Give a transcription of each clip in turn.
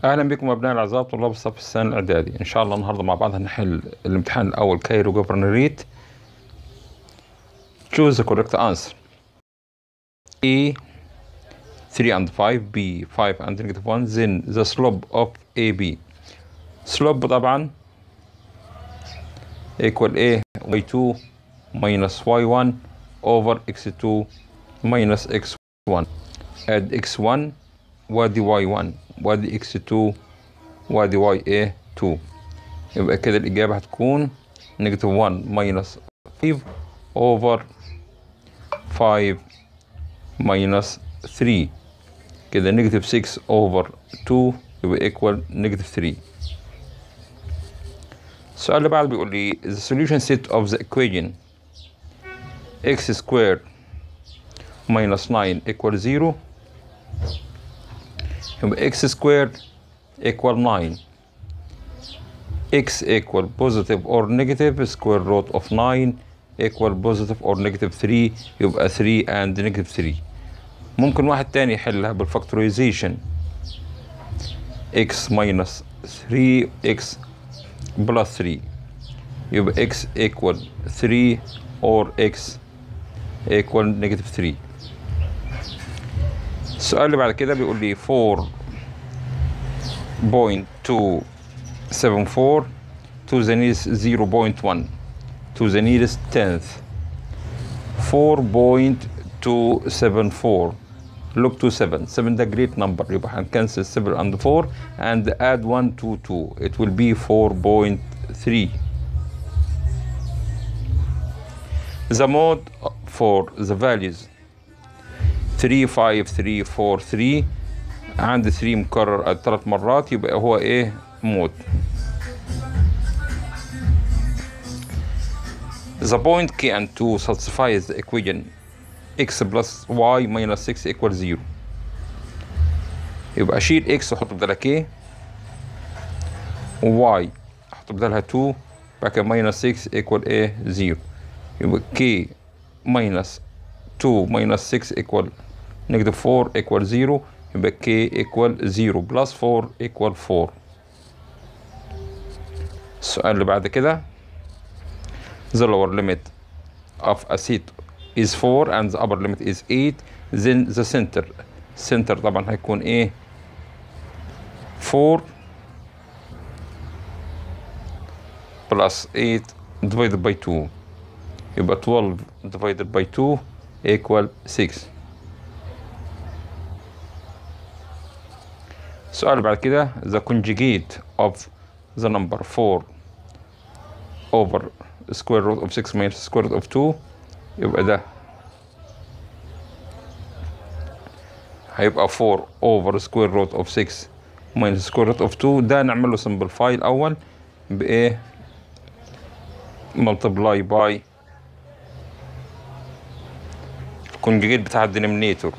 اهلا بكم ابناء الاعزاء طلاب الصف الثاني الاعدادي ان شاء الله النهارده مع بعض هنحل الامتحان الاول كايرو جوفرنريت choose the correct answer A 3 and 5 B 5 and negative 1 then the slope of AB slope طبعا equal A y2 minus y1 over x2 minus x1 add x1 وادي y1 وادي x2 وادي ya2 يبقى كده الإجابة هتكون نيجاتيف 1 ماينس 5 over 5 ماينس 3 كده نيجاتيف 6 over 2 يبقى equal نيجاتيف 3 السؤال اللي بعده بيقول لي the solution set of the equation x squared minus 9 equal 0 يبقى x squared equal 9 x equal positive or negative square root of 9 equal positive or negative 3 يبقى 3 and negative 3 ممكن واحد تاني يحلها بالفactorization x minus 3x plus 3 يبقى x equal 3 or x equal negative 3 السؤال اللي بعد كده بيقول لي 4.274 to the nearest 0.1 to the nearest tenth 4.274 look to 7 7 ده great number يبقى هنكنسل 7 and 4 and add 1 to 2 it will be 4.3 the mode for the values 3 5 3 4 3 عند 3 مكرر ثلاث مرات يبقى هو ايه مود The point K and 2 satisfies the equation x plus y minus 6 equals 0 يبقى اشيل x واحط بدالها k و y احط بدالها 2 بعد كده minus 6 equal ايه 0 يبقى k minus 2 minus 6 equal negative 4 equal 0 يبقى k equal 0 plus 4 equal 4 السؤال اللي بعد كده the lower limit of a set is 4 and the upper limit is 8 then the center center طبعا هيكون ايه 4 plus 8 divided by 2 يبقى 12 divided by 2 equal 6 السؤال اللي بعد كده the conjugate of the number 4 over square root of 6 minus square root of 2 يبقى ده هيبقى 4 over square root of 6 minus square root of 2 ده نعمل له simplify الأول بإيه multiply by الكونجيجيت بتاع الدينومينيتور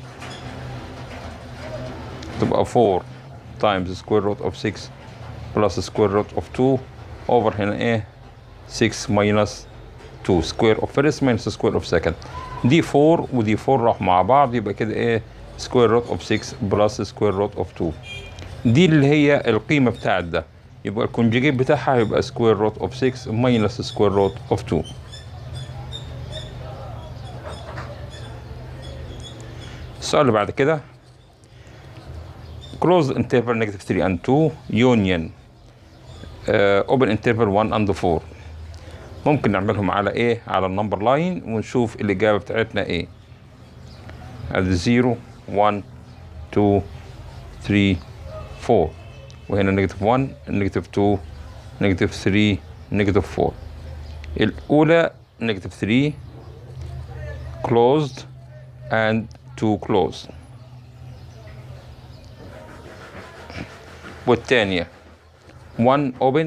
تبقى 4 times square root of 6 plus square root of 2 over هنا ايه 6 minus 2 square of first minus square of second دي 4 ودي 4 راح مع بعض يبقى كده ايه square root of 6 plus square root of 2 دي اللي هي القيمة بتاعت ده يبقى الكونجيجيت بتاعها يبقى square root of 6 minus square root of 2 السؤال اللي بعد كده close interval negative 3 and 2 union uh, open interval 1 and 4 ممكن نعملهم على ايه على النمبر لاين ونشوف الاجابه بتاعتنا ايه ادي 0 1 2 3 4 وهنا نيجاتيف 1 نيجاتيف 2 نيجاتيف 3 نيجاتيف 4 الاولى نيجاتيف 3 closed and 2 closed والتانية 1 open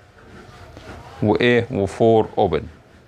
وايه و4 open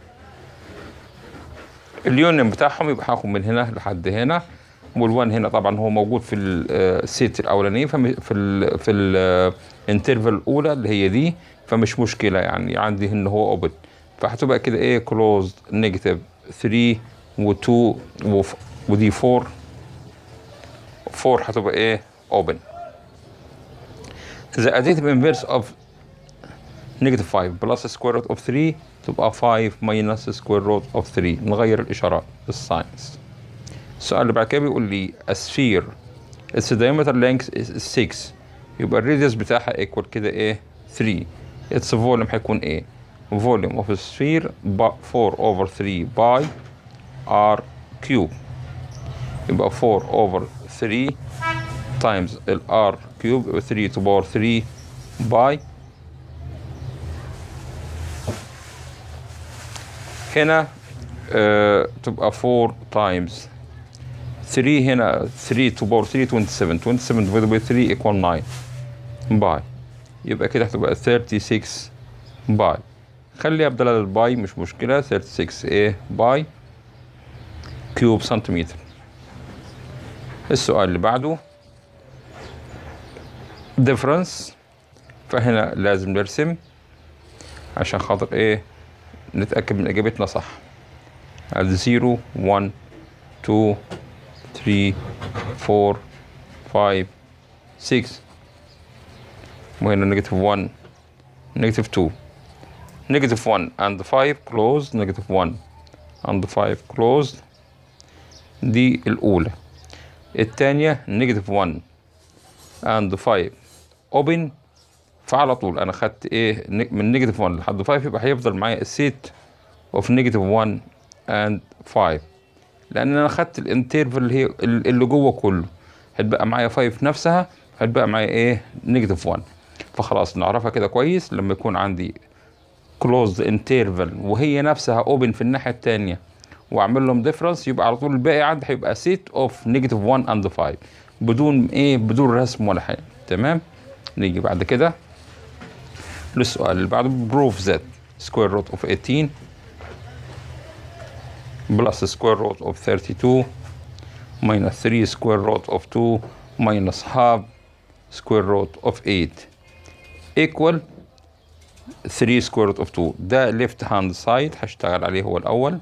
اليونيون بتاعهم يبقى هاخد من هنا لحد هنا والوان هنا طبعا هو موجود في السيت الاولانيه فم- في ال في الانترفال الاولى اللي هي دي فمش مشكله يعني عندي ان هو اوبن فهتبقى كده ايه كلوزد نيجاتيف 3 و2 ودي 4 4 هتبقى ايه اوبن the additive inverse of negative 5 plus square root of 3 تبقى 5 minus square root of 3 نغير الإشارات الساينس السؤال اللي بعد كده بيقول لي a sphere its diameter length is 6 يبقى الراديوس بتاعها equal كده ايه 3 its volume هيكون ايه volume of a sphere ب- 4 over 3 by r cube يبقى 4 over 3 times ال r cube يبقى 3 to power 3 by هنا آه تبقى 4 times 3 هنا 3 to power 3 27 27 divided by 3 equal 9 باي يبقى كده هتبقى 36 باي خليها بدل الباي مش مشكلة 36 ايه باي كيوب سنتيمتر السؤال اللي بعده difference فهنا لازم نرسم عشان خاطر ايه نتأكد من إجابتنا صح ادي 0 1 2 3 4 5 6 وهنا نيجاتيف 1 نيجاتيف 2 نيجاتيف 1 and 5 closed نيجاتيف 1 and 5 closed دي الأولى التانية نيجاتيف 1 and 5 open فعلى طول أنا خدت إيه ن- من نيجاتيف 1 لحد 5 يبقى هيفضل معايا السيت اوف نيجاتيف 1 and 5 لأن أنا خدت الانترفال اللي هي اللي جوه كله هتبقى معايا 5 نفسها هتبقى معايا إيه نيجاتيف 1 فخلاص نعرفها كده كويس لما يكون عندي كلوزد انترفال وهي نفسها اوبن في الناحيه الثانيه واعمل لهم ديفرنس يبقى على طول الباقي عندي هيبقى سيت اوف نيجاتيف 1 اند 5 بدون ايه بدون رسم ولا حاجه تمام نيجي بعد كده للسؤال اللي بعده بروف ذات سكوير روت اوف 18 بلس سكوير روت اوف 32 minus 3 square root of 2 minus half square root of 8 equal 3 square root of 2 ده left hand side هشتغل عليه هو الأول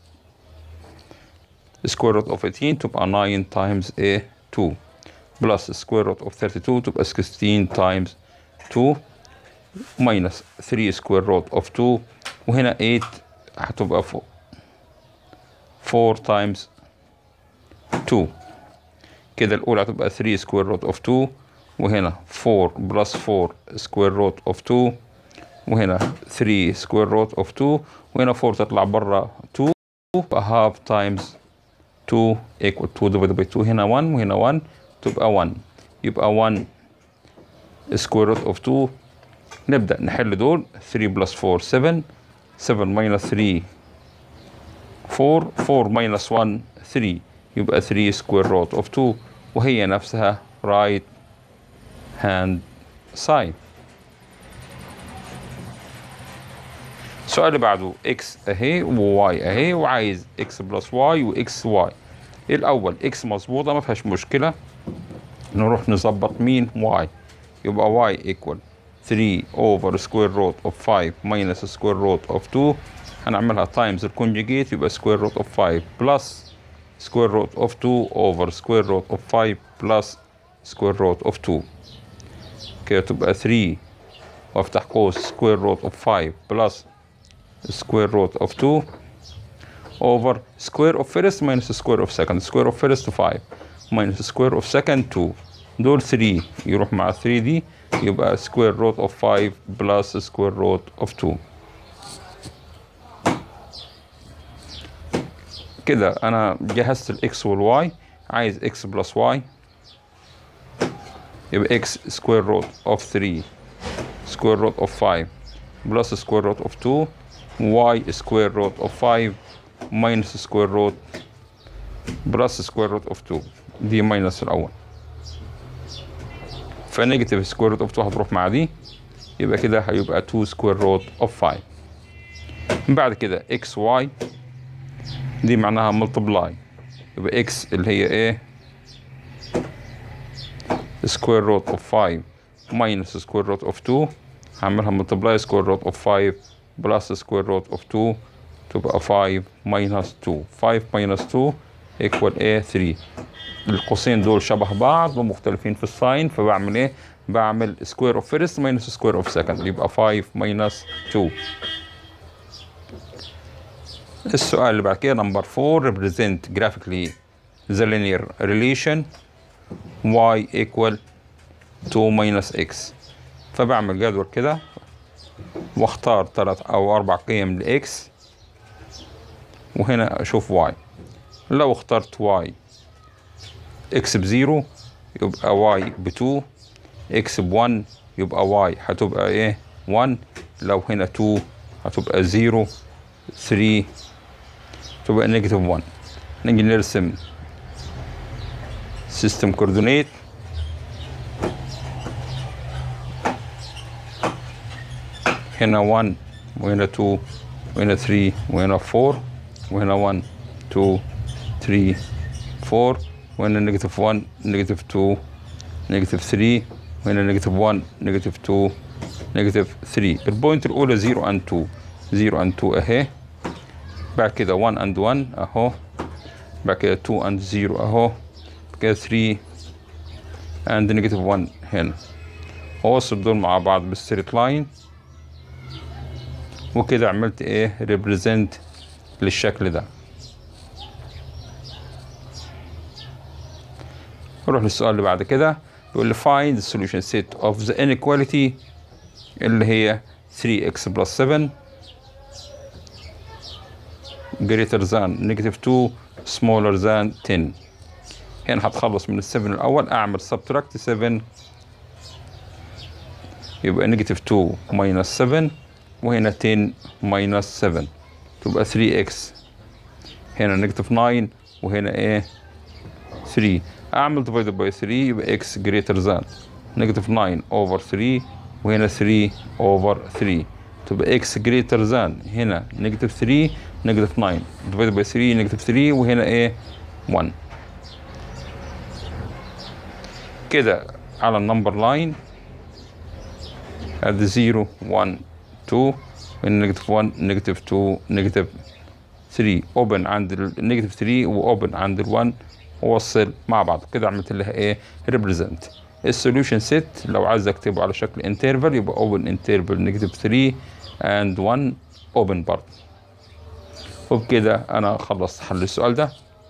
square root of 18 تبقى 9 times a 2 plus square root of 32 تبقى 16 times 2 minus 3 square root of 2 وهنا 8 هتبقى 4 4 times 2 كده الأولى هتبقى 3 square root of 2 وهنا 4 plus 4 square root of 2 وهنا 3 square root of 2 وهنا 4 تطلع برا 2 يبقى half times 2 equal 2 divided by 2 هنا 1 وهنا 1 تبقى 1 يبقى 1 square root of 2 نبدأ نحل دول 3 plus 4 7 7 minus 3 4 4 minus 1 3 يبقى 3 square root of 2 وهي نفسها right hand side السؤال اللي بعده x اهي و y اهي وعايز x بلس y و x y الاول x مظبوطه ما فيهاش مشكله نروح نظبط مين y يبقى y equal 3 over square root of 5 minus square root of 2 هنعملها times الكونجيجيت يبقى square root of 5 plus square root of 2 over square root of 5 plus square root of 2 كده تبقى 3 وافتح قوس square root of 5 plus square root of 2 over square of first minus square of second square of first 5 minus square of second 2 دول 3 يروح مع 3 دي يبقى square root of 5 plus square root of 2 كده انا جهزت الاكس والواي عايز اكس بلس واي يبقى اكس سكوير روت اوف 3 سكوير روت اوف 5 بلس سكوير روت اوف 2 واي سكوير روت اوف 5 ماينس سكوير روت بلس سكوير روت اوف 2 دي ماينس الاول فنيجاتيف سكوير روت اوف 2 هتروح مع دي يبقى كده هيبقى 2 سكوير روت اوف 5 بعد كده اكس واي دي معناها ملتبلاي يبقى اكس اللي هي ايه سكوير روت اوف 5 ماينس سكوير روت اوف 2 هعملها ملتبلاي سكوير روت اوف 5 بلس سكوير روت اوف 2 تبقى 5 ماينس 2 5 ماينس 2 ايكوال ايه 3 القوسين دول شبه بعض ومختلفين في الساين فبعمل ايه بعمل سكوير اوف فيرست ماينس سكوير اوف سكند يبقى 5 ماينس 2 السؤال اللي بعد كده نمبر 4 represent graphically the linear relation y equal 2 minus x فبعمل جدول كده واختار ثلاث او اربع قيم لاكس وهنا اشوف y لو اخترت y x بزيرو يبقى y بتو x بون يبقى y هتبقى ايه 1 لو هنا 2 هتبقى 0 3 تبقى نيجاتيف 1 نيجي نرسم سيستم كوردينيت هنا 1 وهنا 2 وهنا 3 وهنا 4 وهنا 1 2 3 4 وهنا نيجاتيف 1 نيجاتيف 2 نيجاتيف 3 وهنا نيجاتيف 1 نيجاتيف 2 نيجاتيف 3 البوينت الأولى 0 and 2 0 and 2 أهي بعد كده 1 and 1 أهو بعد كده 2 and 0 أهو بعد كده 3 and نيجاتيف 1 هنا أوصل دول مع بعض بالستريت لاين وكده عملت ايه ريبريزنت للشكل ده نروح للسؤال اللي بعد كده يقول لي find the solution set of the inequality اللي هي 3x plus 7 greater than negative 2 smaller than 10 هنا هتخلص من ال 7 الأول أعمل subtract 7 يبقى negative 2 minus 7 وهنا 10 minus 7 تبقى 3x هنا نيجاتيف 9 وهنا ايه 3 اعمل divided by 3 يبقى x greater than نيجاتيف 9 over 3 وهنا 3 over 3 تبقى x greater than هنا نيجاتيف 3 نيجاتيف 9 divided by 3 نيجاتيف 3 وهنا ايه 1 كده على النمبر لاين ادي 0 1 2 نيجاتيف 1 نيجاتيف 2 نيجاتيف 3 اوبن عند النيجاتيف 3 واوبن عند ال 1 ووصل مع بعض كده عملت لها ايه ريبريزنت السوليوشن سيت لو عايز اكتبه على شكل انترفال يبقى اوبن انترفال نيجاتيف 3 اند 1 اوبن برضه وبكده انا خلصت حل السؤال ده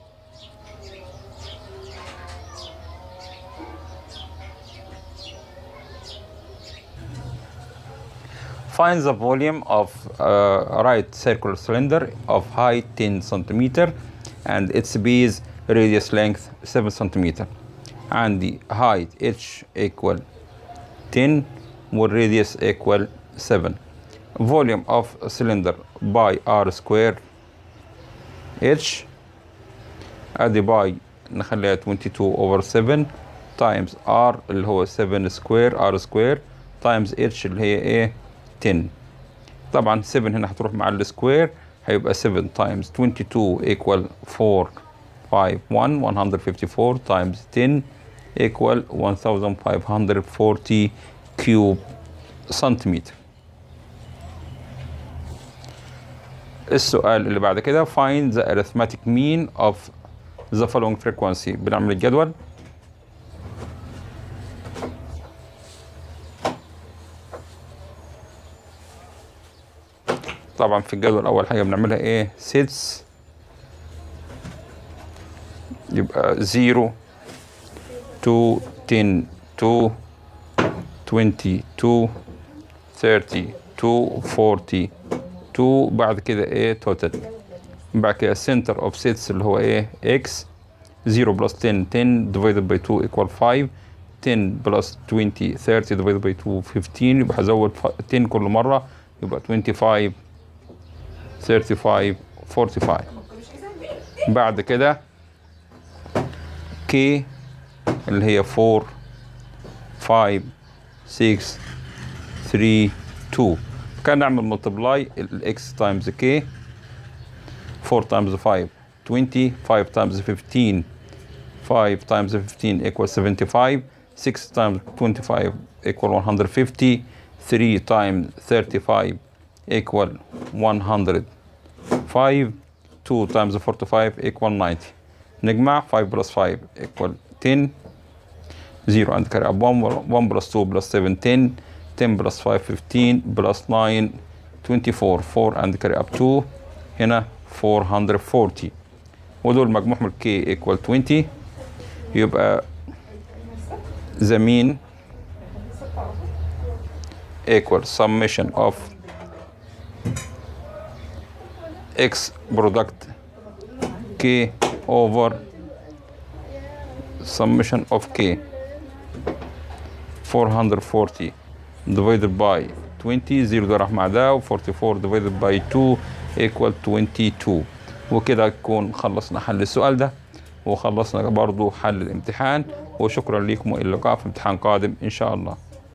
Find the volume of a right circular cylinder of height 10 centimeter and its base radius length 7 centimeter عندي height h equal 10 والradius equal 7 volume of cylinder by r square h ادي باي نخليها 22 over 7 times r اللي هو 7 square r square times h اللي هي ايه 10 طبعا 7 هنا هتروح مع السكوير هيبقى 7 times 22 equal 4 5 1 154 times 10 equal 1540 cube سنتيمتر السؤال اللي بعد كده find the arithmetic mean of the following frequency بنعمل الجدول طبعا في الجدول اول حاجه بنعملها ايه sets يبقى 0 2 10 2 22 32 40 2 بعد كده ايه توتال بعد كده center of sets اللي هو ايه x 0 plus 10 10 divided by 2 equal 5 10 plus 20 30 divided by 2 15 يبقى هزود 10 كل مرة يبقى 25 35 45 بعد كده k اللي هي 4 5 6 3 2 كان نعمل ملتبلاي الاكس تايمز k 4 times 5 20 5 times 15 5 times 15 equals 75 6 times 25 equal 150 3 times 35 equal 105 2 times 45 equal 90 نجمع 5 plus 5 equal 10 0 and carry up 1 1 plus 2 plus 7 10 10 plus 5 15 plus 9 24 4 and carry up 2 هنا 440 ودول مجموعهم الكي ايكوال 20 يبقى the mean equal summation of x product k over summation of k 440 divided by 20 0 ده راح مع ده و 44 divided by 2 equal 22 وكده نكون خلصنا حل السؤال ده وخلصنا برضو حل الامتحان وشكرا لكم والى اللقاء في امتحان قادم ان شاء الله